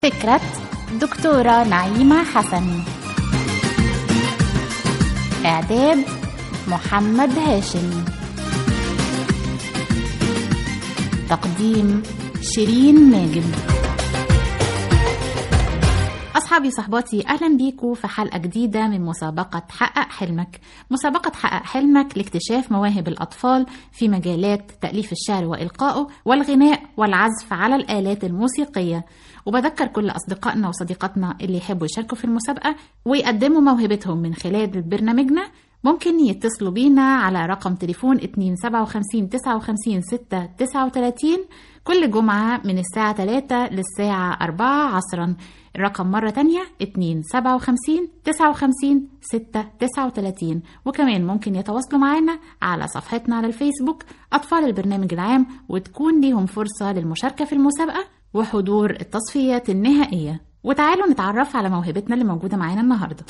فكرة دكتورة نعيمة حسن إعداد محمد هاشم تقديم شيرين ماجد أصحابي صحباتي أهلا بيكم في حلقة جديدة من مسابقة حقق حلمك مسابقة حقق حلمك لاكتشاف مواهب الأطفال في مجالات تأليف الشعر وإلقائه والغناء والعزف على الآلات الموسيقية وبذكر كل أصدقائنا وصديقاتنا اللي يحبوا يشاركوا في المسابقة ويقدموا موهبتهم من خلال برنامجنا ممكن يتصلوا بينا على رقم تليفون 257 59 6 39 كل جمعة من الساعة 3 للساعة 4 عصرا الرقم مرة تانية 257 59 6 39 وكمان ممكن يتواصلوا معنا على صفحتنا على الفيسبوك أطفال البرنامج العام وتكون ليهم فرصة للمشاركة في المسابقة وحضور التصفيات النهائية وتعالوا نتعرف على موهبتنا اللي موجودة معانا النهاردة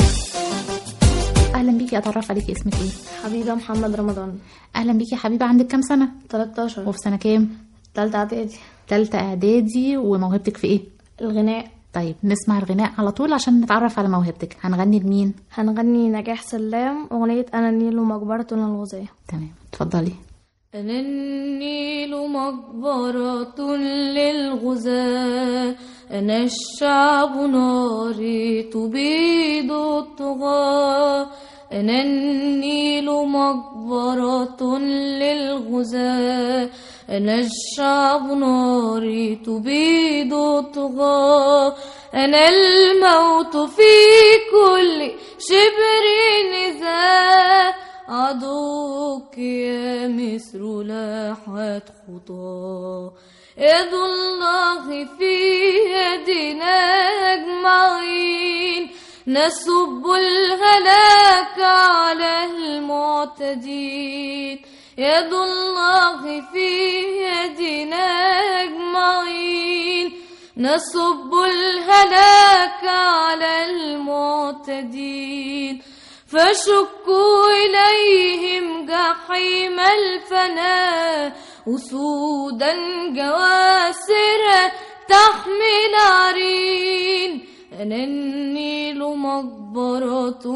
أهلا بيكي أتعرف عليكي اسمك إيه؟ حبيبة محمد رمضان أهلا بيكي يا حبيبة عندك كام سنة؟ 13 وفي سنة كام؟ تالتة اعدادي تالتة إعدادي وموهبتك في إيه؟ الغناء طيب نسمع الغناء على طول عشان نتعرف على موهبتك هنغني لمين؟ هنغني نجاح سلام أغنية أنا النيل مقبرة الغزاة تمام اتفضلي أنا النيل مقبرة للغزاة أنا الشعب ناري تبيد الطغاة أنا النيل مقبرة للغزاة أنا الشعب ناري تبيد الطغاة أنا الموت في كل شبر نزاع عدوك يا مصر لاحت خطاه يد الله في يدنا أجمعين نسب الهلاك على المعتدين يد الله في يدنا أجمعين نسب الهلاك على المعتدين فشكوا إليهم جحيم الفناء أسودا جواسر تحمل عرين أنا النيل مقبرة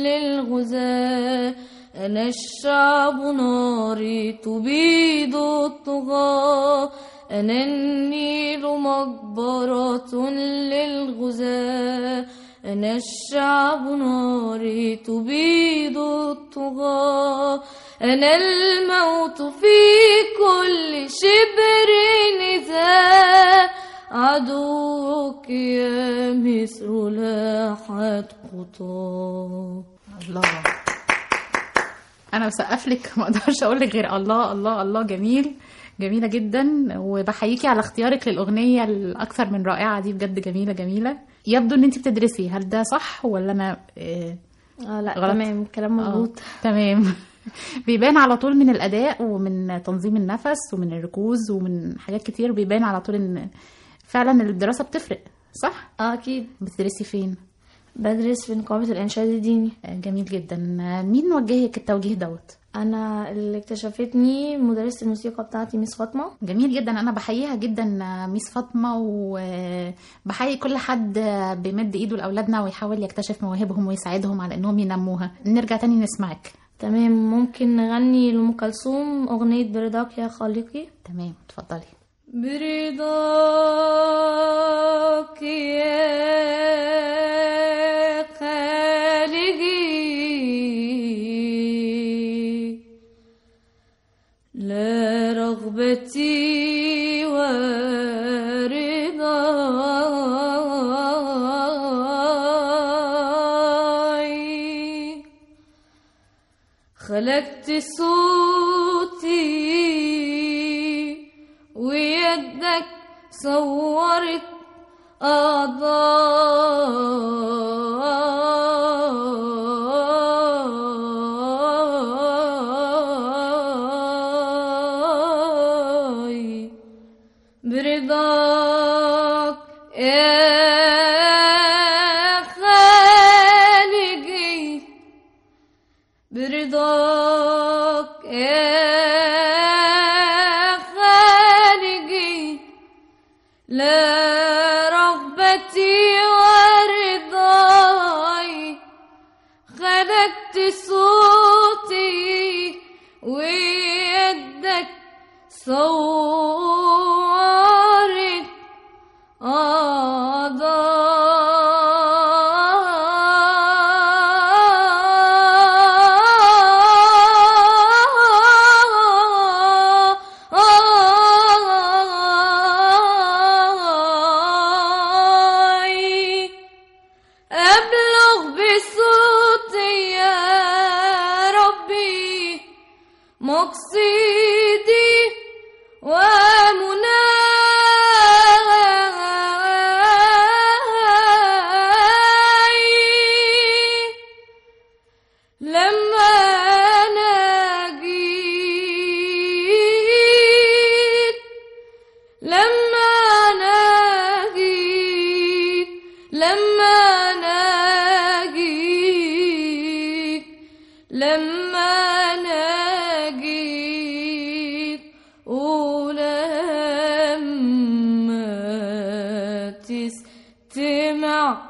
للغزاة أنا الشعب ناري تبيد الطغاة أنا النيل مقبرة للغزاة أنا الشعب ناري تبيد الطغاة أنا الموت في كل شبر نزاع عدوك يا مصر لاحت خطاه الله انا بسقف لك ما اقدرش اقول لك غير الله الله الله جميل جميله جدا وبحييكي على اختيارك للاغنيه الاكثر من رائعه دي بجد جميله جميله يبدو ان انت بتدرسي هل ده صح ولا انا إيه آه لا غلط. تمام كلام مظبوط آه، تمام بيبان على طول من الاداء ومن تنظيم النفس ومن الركوز ومن حاجات كتير بيبان على طول ان فعلا الدراسه بتفرق صح آه أكيد بتدرسي فين بدرس في نقابة الإنشاد الديني آه، جميل جدا آه، مين وجهك التوجيه دوت أنا اللي اكتشفتني مدرسة الموسيقى بتاعتي ميس فاطمة جميل جدا انا بحييها جدا آه، ميس فاطمه وبحيي كل حد آه، بيمد ايده لاولادنا ويحاول يكتشف مواهبهم ويساعدهم على انهم ينموها نرجع تاني نسمعك تمام ممكن نغني لأم كلثوم أغنية برضاك يا خالقي تمام اتفضلي برضاك يا خالقي لا رغبتي ورضاي خلقت صوتي ويدك صورت أعضاي برضاك يا خالقي برضاك يا خالقي لا رغبة قضاي أبلغ بصوتي يا ربي مقصدي ومناي لما أنا جيت لما أنا جيت لما أنا جيت لما أنا جيت ولما تستمع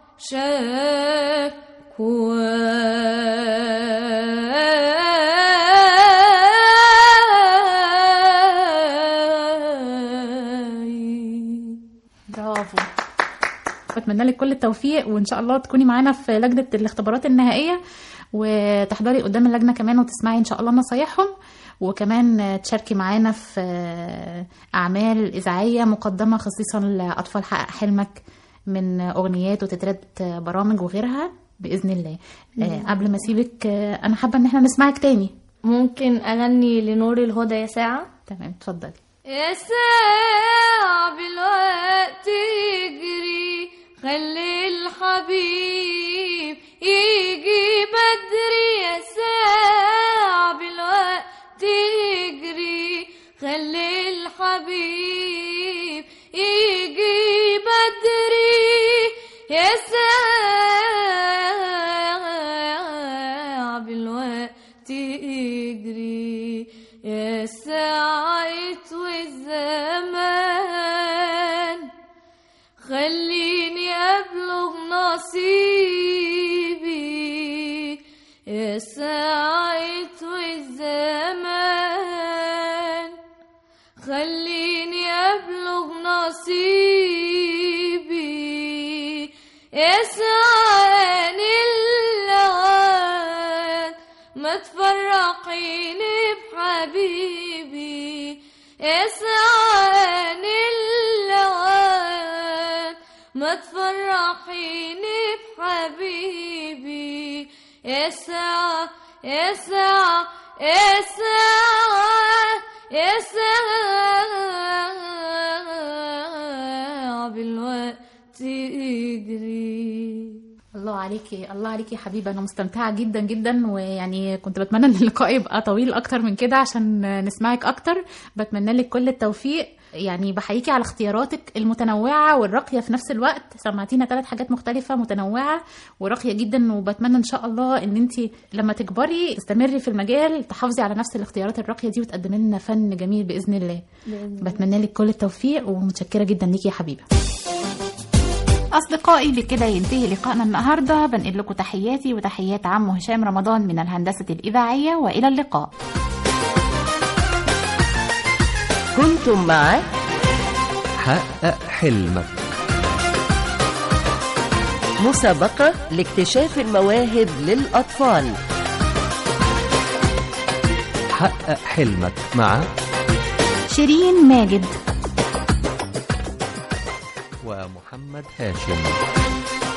شكواي برافو بتمنى لك كل التوفيق وان شاء الله تكوني معانا في لجنه الاختبارات النهائيه وتحضري قدام اللجنه كمان وتسمعي ان شاء الله نصايحهم وكمان تشاركي معانا في اعمال اذاعيه مقدمه خصيصا لاطفال حقق حلمك من اغنيات وتترات برامج وغيرها باذن الله آه، قبل ما اسيبك آه، انا حابه ان احنا نسمعك تاني ممكن أغني لنور الهدى يا ساعة تمام اتفضلي يا ساعة بالوقت يجري خلي الحبيب يجي بدري يا ساعة بالوقت يجري خلي الحبيب يجي بدري يا ساعة بالوقت يجري يا ساعة والزمان خليني أبلغ نصيبي يا ساعة والزمان خليني أبلغ نصيبي يسعني اللوان ما تفرقيني بحبيبي يسعني اللوان ما تفرحيني بحبيبي يا ساعة يا ساعة يا ساعة يا ساعة بالوقت يجري الله عليكي الله عليكي يا حبيبه انا مستمتعه جدا جدا ويعني كنت بتمنى ان اللقاء يبقى طويل اكتر من كده عشان نسمعك اكتر بتمنى لك كل التوفيق يعني بحييكي على اختياراتك المتنوعه والراقيه في نفس الوقت سمعتينا ثلاث حاجات مختلفه متنوعه وراقيه جدا وبتمنى ان شاء الله ان انت لما تكبري تستمري في المجال تحافظي على نفس الاختيارات الراقيه دي وتقدمي لنا فن جميل باذن الله بتمنى لك كل التوفيق ومتشكره جدا ليكي يا حبيبه أصدقائي بكده ينتهي لقائنا النهاردة بنقل لكم تحياتي وتحيات عمو هشام رمضان من الهندسة الإذاعية وإلى اللقاء كنتم مع حقق حلمك مسابقة لاكتشاف المواهب للأطفال حقق حلمك مع شيرين ماجد ومحمد هاشم